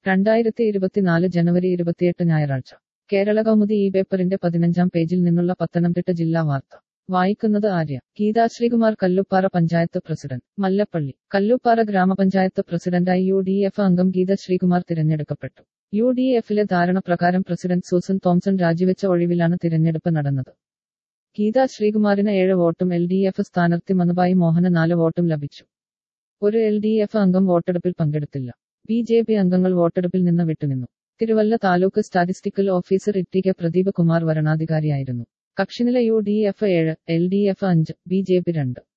രണ്ടായിരത്തി ഇരുപത്തിനാല് ജനുവരി ഇരുപത്തിയെട്ട് ഞായറാഴ്ച കേരള കൗമുദി ഈ പേപ്പറിന്റെ പതിനഞ്ചാം പേജിൽ നിന്നുള്ള പത്തനംതിട്ട ജില്ലാ വാർത്ത വായിക്കുന്നത് ആര്യ ഗീതാ ശ്രീകുമാർ കല്ലുപ്പാറ പഞ്ചായത്ത് പ്രസിഡന്റ് മല്ലപ്പള്ളി കല്ലുപ്പാറ ഗ്രാമപഞ്ചായത്ത് പ്രസിഡന്റായി യു ഡി എഫ് അംഗം ഗീത ശ്രീകുമാർ തിരഞ്ഞെടുക്കപ്പെട്ടു യു ഡി എഫിലെ ധാരണ പ്രകാരം പ്രസിഡന്റ് സൂസൻ തോംസൺ രാജിവെച്ച ഒഴിവിലാണ് തിരഞ്ഞെടുപ്പ് നടന്നത് ഗീത ശ്രീകുമാറിന് ഏഴ് വോട്ടും എൽ ഡി എഫ് സ്ഥാനാർത്ഥി മനുബായി മോഹന് നാല് വോട്ടും ലഭിച്ചു ഒരു എൽ ഡി എഫ് അംഗം വോട്ടെടുപ്പിൽ പങ്കെടുത്തില്ല ബി ജെ പി അംഗങ്ങൾ വോട്ടെടുപ്പിൽ നിന്ന് വിട്ടുനിന്നു Thiruvalla taluk statistical officer E K Pradeep Kumar വരണാധികാരിയായിരുന്നു കക്ഷിനില യു ഡി എഫ് ഏഴ് എൽ ഡി എഫ് അഞ്ച് ബി ജെ പി രണ്ട്